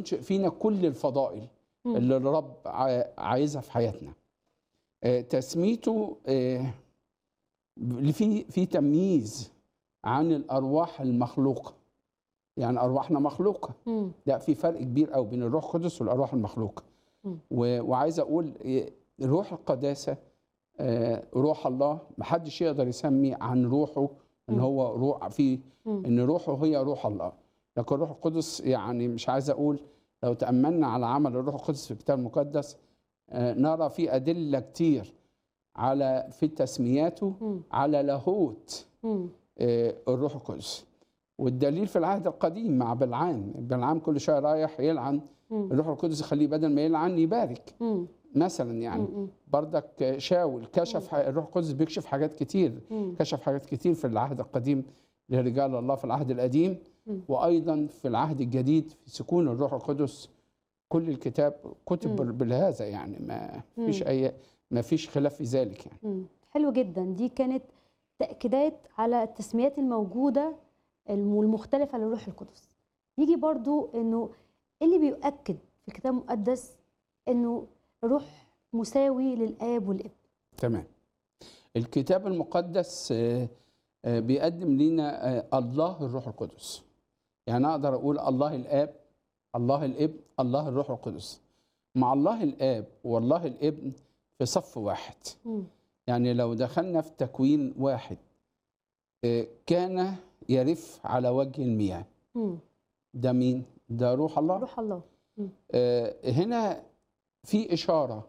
ينشئ فينا كل الفضائل مم. اللي الرب ع- عايزها في حياتنا آه، تسميته آه، اللي في في تمييز عن الارواح المخلوقه يعني ارواحنا مخلوقه مم. لا في فرق كبير قوي بين الروح القدس والارواح المخلوقه مم. و- وعايز اقول إيه، روح القداسه آه، روح الله محدش يقدر يسمي عن روحه ان مم. هو روح في مم. ان روحه هي روح الله لكن الروح القدس يعني مش عايز اقول لو تاملنا على عمل الروح القدس في الكتاب المقدس آه، نرى في ادله كتير على في تسمياته مم. على لاهوت مم. آه، الروح القدس والدليل في العهد القديم مع بلعام بلعام كل شويه رايح يلعن مم. الروح القدس يخليه بدل ما يلعن يبارك مم. مثلا يعني مم. بردك شاول كشف ح- الروح القدس بيكشف حاجات كتير مم. كشف حاجات كتير في العهد القديم لرجال الله في العهد القديم مم. وايضا في العهد الجديد في سكون الروح القدس كل الكتاب كتب مم. بهذا يعني ما فيش مم. اي ما فيش خلاف في ذلك يعني مم. حلو جدا دي كانت تأكيدات على التسميات الموجودة الم- والمختلفة للروح القدس يجي برضو انه إيه اللي بيؤكد في الكتاب المقدس انه الروح مساوي للآب والابن تمام الكتاب المقدس آه، آه، بيقدم لنا آه، الله الروح القدس يعني اقدر اقول الله الاب الله الابن الله الروح القدس مع الله الاب والله الابن في صف واحد مم. يعني لو دخلنا في تكوين واحد آه، كان يرف على وجه المياه مم. ده مين ده روح الله روح الله آه، هنا في إشارة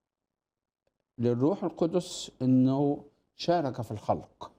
للروح القدس إنه شارك في الخلق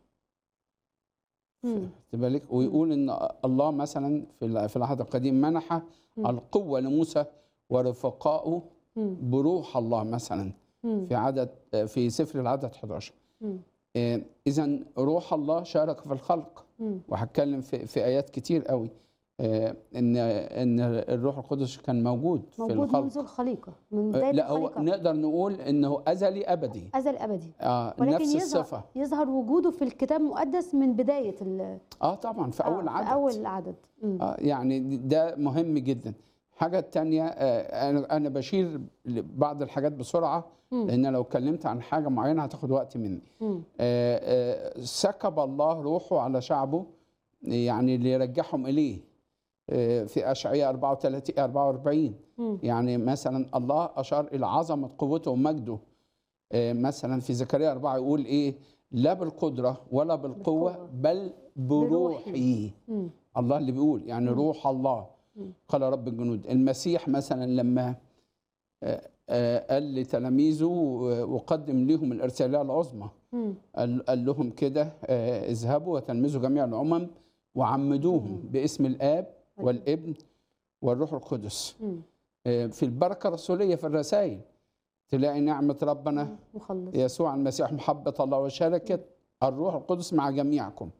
مم. خد بالك ويقول إن الله مثلا في ال- في العهد القديم منح مم. القوة لموسى ورفقائه مم. بروح الله مثلا مم. في عدد في سفر العدد 11 مم. إذا روح الله شارك في الخلق مم. وهتكلم في في آيات كتير قوي آه، إن إن الروح القدس كان موجود في موجود الخلق منذ الخليقة من بداية لا هو الخليقة نقدر نقول انه ازلي ابدي أزل أبدي اه ولكن نفس يظهر الصفه يظهر وجوده في الكتاب المقدس من بداية ال- اه طبعا في اول آه، عدد في أول عدد مم. آه يعني ده مهم جدا حاجه تانية آه انا انا بشير لبعض الحاجات بسرعه مم. لان لو اتكلمت عن حاجه معينه هتاخد وقت مني مم. آه آه سكب الله روحه على شعبه يعني ليرجعهم اليه آه في اشعياء 34 44 مم. يعني مثلا الله اشار الى عظمه قوته ومجده آه، مثلا في زكريا 4 يقول ايه لا بالقدره ولا بالقوه بالقوة. بل بروحي مم. الله اللي بيقول يعني مم. روح الله مم. قال رب الجنود المسيح مثلا لما آه، آه، قال لتلاميذه آه، وقدم لهم الارساليه العظمى مم. قال قال لهم كده آه، اذهبوا وتلمذوا جميع الامم وعمدوهم مم. باسم الاب والابن والروح القدس مم. آه، في البركه الرسوليه في الرسائل تلاقي نعمه ربنا مخلص يسوع المسيح محبة الله وشركة الروح القدس مع جميعكم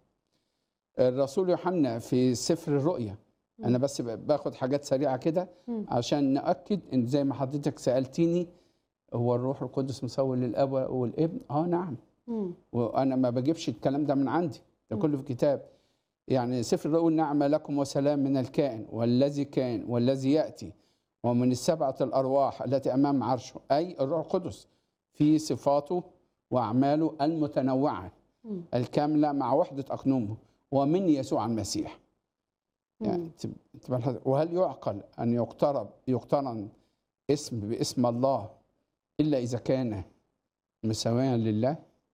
الرسول يوحنا في سفر الرؤيا أنا بس ب- باخد حاجات سريعة كده مم. عشان نأكد إن زي ما حضرتك سألتيني هو الروح القدس مساوي للأب والابن؟ آه نعم مم. وأنا ما بجيبش الكلام ده من عندي ده مم. كله في الكتاب يعني سفر الرؤيا نعمة لكم وسلام من الكائن والذي كان والذي يأتي ومن السبعة الأرواح التي أمام عرشه أي الروح القدس في صفاته وأعماله المتنوعة مم. الكاملة مع وحدة أقنومه ومن يسوع المسيح يعني مم. تب- تبقى الحد- وهل يعقل أن يقترب يقترن اسم باسم الله إلا إذا كان مساويا لله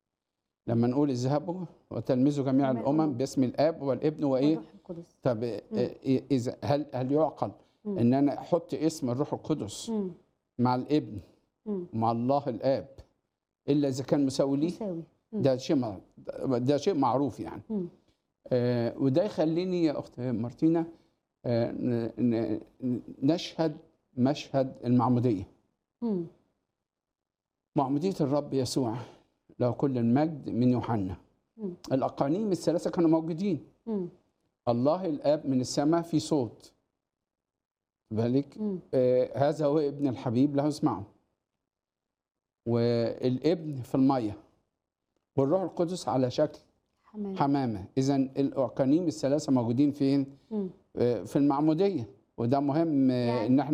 لما نقول اذهبوا وتلمذوا جميع جميع الأمم الأمم. باسم الآب والابن وإيه والروح القدس طب آه، إذا هل هل يعقل مم. ان انا احط اسم الروح القدس مم. مع الابن مم. مع الله الاب الا اذا كان مساوي ليه مساوي مم. ده شيء مع- ده شيء معروف يعني مم. آه وده يخليني يا اخت مارتينا آه ن- ن- نشهد مشهد المعموديه مم. معموديه الرب يسوع له كل المجد من يوحنا مم. الاقانيم الثلاثه كانوا موجودين مم. الله الاب من السماء في صوت بالك مم. آه، هذا هو ابن الحبيب له اسمعه والابن في الميه والروح القدس على شكل حمام حمامه اذا الاقانيم الثلاثه موجودين فين مم. آه، في المعموديه وده مهم آه، يعني ان احنا